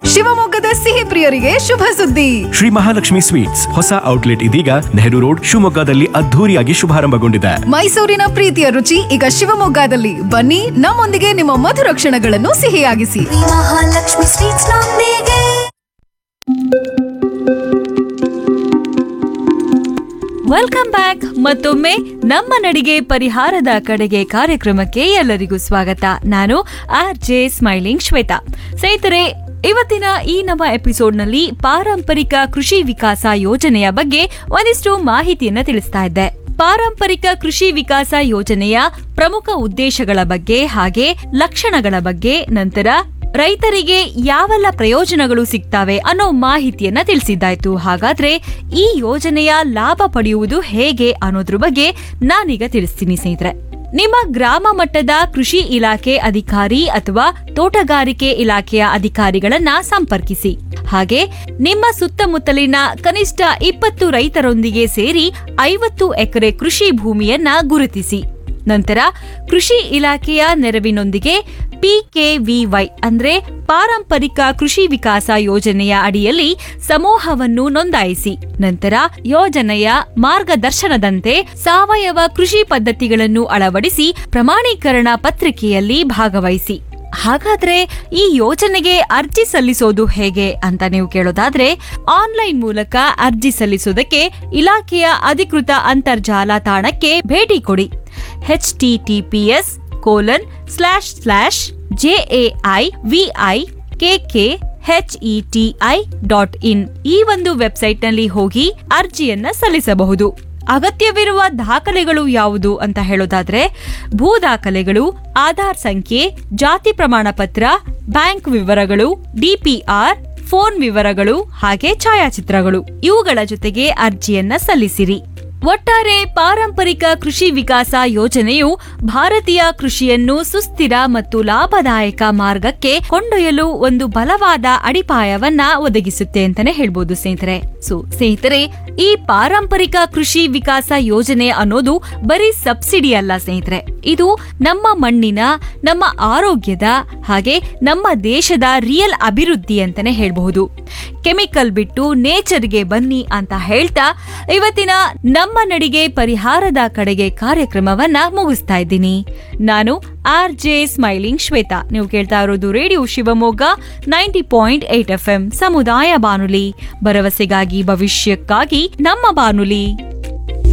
ಶಿವಮೊಗ್ಗದ ಸಿಹಿ ಪ್ರಿಯರಿಗೆ ಶುಭ ಸುದ್ದಿ ಶ್ರೀ ಮಹಾಲಕ್ಷ್ಮಿ ಸ್ವೀಟ್ಸ್ ಹೊಸ ಔಟ್ಲೆಟ್ ಇದೀಗ ನೆಹರು ರೋಡ್ ಶಿವಮೊಗ್ಗದಲ್ಲಿ ಅದ್ಧೂರಿಯಾಗಿ ಶುಭಾರಂಭಗೊಂಡಿದೆ ಮೈಸೂರಿನ ಪ್ರೀತಿಯ ರುಚಿ ಈಗ ಶಿವಮೊಗ್ಗದಲ್ಲಿ ಬನ್ನಿ ನಮ್ಮೊಂದಿಗೆ ನಿಮ್ಮ ಮಧುರ ಕ್ಷಣಗಳನ್ನು ಸಿಹಿಯಾಗಿಸಿ ಮಹಾಲಕ್ಷ್ಮಿ ಸ್ವೀಟ್ಸ್ ನೊಂದಿಗೆ ವೆಲ್ಕಮ್ ಬ್ಯಾಕ್ ಮತ್ತೊಮ್ಮೆ ನಮ್ಮ ನಡಿಗೆ ಪರಿಹಾರದ ಕಡೆಗೆ ಕಾರ್ಯಕ್ರಮಕ್ಕೆ ಎಲ್ಲರಿಗೂ ಸ್ವಾಗತ ನಾನು ಆರ್ ಜೆ ಸ್ಮೈಲಿಂಗ್ ಶ್ವೇತಾ ಸ್ನೇಹಿತರೆ ಇವತ್ತಿನ ಈ ನಮ್ಮ ಎಪಿಸೋಡ್ನಲ್ಲಿ ಪಾರಂಪರಿಕ ಕೃಷಿ ವಿಕಾಸ ಯೋಜನೆಯ ಬಗ್ಗೆ ಒಂದಿಷ್ಟು ಮಾಹಿತಿಯನ್ನ ತಿಳಿಸ್ತಾ ಇದ್ದೆ ಪಾರಂಪರಿಕ ಕೃಷಿ ವಿಕಾಸ ಯೋಜನೆಯ ಪ್ರಮುಖ ಉದ್ದೇಶಗಳ ಬಗ್ಗೆ ಹಾಗೆ ಲಕ್ಷಣಗಳ ಬಗ್ಗೆ ನಂತರ ರೈತರಿಗೆ ಯಾವೆಲ್ಲ ಪ್ರಯೋಜನಗಳು ಸಿಗ್ತವೆ ಅನ್ನೋ ಮಾಹಿತಿಯನ್ನ ತಿಳಿಸಿದ್ದಾಯ್ತು ಹಾಗಾದ್ರೆ ಈ ಯೋಜನೆಯ ಲಾಭ ಪಡೆಯುವುದು ಹೇಗೆ ಅನ್ನೋದ್ರ ಬಗ್ಗೆ ನಾನೀಗ ತಿಳಿಸ್ತೀನಿ ಸ್ನೇಹಿತರೆ ನಿಮ್ಮ ಗ್ರಾಮ ಮಟ್ಟದ ಕೃಷಿ ಇಲಾಖೆ ಅಧಿಕಾರಿ ಅಥವಾ ತೋಟಗಾರಿಕೆ ಇಲಾಖೆಯ ಅಧಿಕಾರಿಗಳನ್ನ ಸಂಪರ್ಕಿಸಿ ಹಾಗೆ ನಿಮ್ಮ ಸುತ್ತಮುತ್ತಲಿನ ಕನಿಷ್ಠ ಇಪ್ಪತ್ತು ರೈತರೊಂದಿಗೆ ಸೇರಿ ಐವತ್ತು ಎಕರೆ ಕೃಷಿ ಭೂಮಿಯನ್ನ ಗುರುತಿಸಿ ನಂತರ ಕೃಷಿ ಇಲಾಖೆಯ ನೆರವಿನೊಂದಿಗೆ ಪಿಕೆವಿವೈ ಅಂದ್ರೆ ಪಾರಂಪರಿಕ ಕೃಷಿ ವಿಕಾಸ ಯೋಜನೆಯ ಅಡಿಯಲ್ಲಿ ಸಮೂಹವನ್ನು ನೋಂದಾಯಿಸಿ ನಂತರ ಯೋಜನೆಯ ಮಾರ್ಗದರ್ಶನದಂತೆ ಸಾವಯವ ಕೃಷಿ ಪದ್ಧತಿಗಳನ್ನು ಅಳವಡಿಸಿ ಪ್ರಮಾಣೀಕರಣ ಪತ್ರಿಕೆಯಲ್ಲಿ ಭಾಗವಹಿಸಿ ಹಾಗಾದ್ರೆ ಈ ಯೋಜನೆಗೆ ಅರ್ಜಿ ಸಲ್ಲಿಸೋದು ಹೇಗೆ ಅಂತ ನೀವು ಕೇಳೋದಾದ್ರೆ ಆನ್ಲೈನ್ ಮೂಲಕ ಅರ್ಜಿ ಸಲ್ಲಿಸೋದಕ್ಕೆ ಇಲಾಖೆಯ ಅಧಿಕೃತ ಅಂತರ್ಜಾಲ ತಾಣಕ್ಕೆ ಭೇಟಿ ಕೊಡಿ H TTPS colon slash slash JAI VI KK HETI dot in ಈ ಒಂದು ವೆಬ್ಸೈಟ್ನಲ್ಲಿ ಹೋಗಿ ಅರ್ಜಿಯನ್ನ ಸಲ್ಲಿಸಬಹುದು ಅಗತ್ಯವಿರುವ ದಾಖಲೆಗಳು ಯಾವುದು ಅಂತ ಹೇಳೋದಾದ್ರೆ ಭೂ ದಾಖಲೆಗಳು ಆಧಾರ್ ಸಂಖ್ಯೆ ಜಾತಿ ಪ್ರಮಾಣ ಪತ್ರ ಬ್ಯಾಂಕ್ ವಿವರಗಳು ಡಿಪಿಆರ್ ಫೋನ್ ವಿವರಗಳು ಹಾಗೆ ಛಾಯಾಚಿತ್ರಗಳು ಇವುಗಳ ಜೊತೆಗೆ ಅರ್ಜಿಯನ್ನ ಸಲ್ಲಿಸಿರಿ ಒಟ್ಟಾರೆ ಪಾರಂಪರಿಕ ಕೃಷಿ ವಿಕಾಸ ಯೋಜನೆಯು ಭಾರತೀಯ ಕೃಷಿಯನ್ನು ಸುಸ್ಥಿರ ಮತ್ತು ಲಾಭದಾಯಕ ಮಾರ್ಗಕ್ಕೆ ಕೊಂಡೊಯ್ಯಲು ಒಂದು ಬಲವಾದ ಅಡಿಪಾಯವನ್ನ ಒದಗಿಸುತ್ತೆ ಅಂತಾನೆ ಹೇಳ್ಬೋದು ಸ್ನೇಹಿತರೆ ಸೊ ಸ್ನೇಹಿತರೆ ಈ ಪಾರಂಪರಿಕ ಕೃಷಿ ವಿಕಾಸ ಯೋಜನೆ ಅನ್ನೋದು ಬರೀ ಸಬ್ಸಿಡಿ ಅಲ್ಲ ಸ್ನೇಹಿತರೆ ಇದು ನಮ್ಮ ಮಣ್ಣಿನ ನಮ್ಮ ಆರೋಗ್ಯದ ಹಾಗೆ ನಮ್ಮ ದೇಶದ ರಿಯಲ್ ಅಭಿವೃದ್ಧಿ ಅಂತಾನೆ ಹೇಳ್ಬಹುದು ಕೆಮಿಕಲ್ ಬಿಟ್ಟು ನೇಚರ್ಗೆ ಬನ್ನಿ ಅಂತ ಹೇಳ್ತಾ ಇವತ್ತಿನ ನಮ್ಮ ನಡಿಗೆ ಪರಿಹಾರದ ಕಡೆಗೆ ಕಾರ್ಯಕ್ರಮವನ್ನ ಮುಗಿಸ್ತಾ ಇದ್ದೀನಿ ನಾನು ಆರ್ ಜೆ ಸ್ಮೈಲಿಂಗ್ ಶ್ವೇತಾ ನೀವು ಕೇಳ್ತಾ ಇರೋದು radio Shivamogga ninety point eight F M ಸಮುದಾಯ ಬಾನುಲಿ ಭರವಸೆಗಾಗಿ ಭವಿಷ್ಯಕ್ಕಾಗಿ ನಮ್ಮ ಬಾನುಲಿ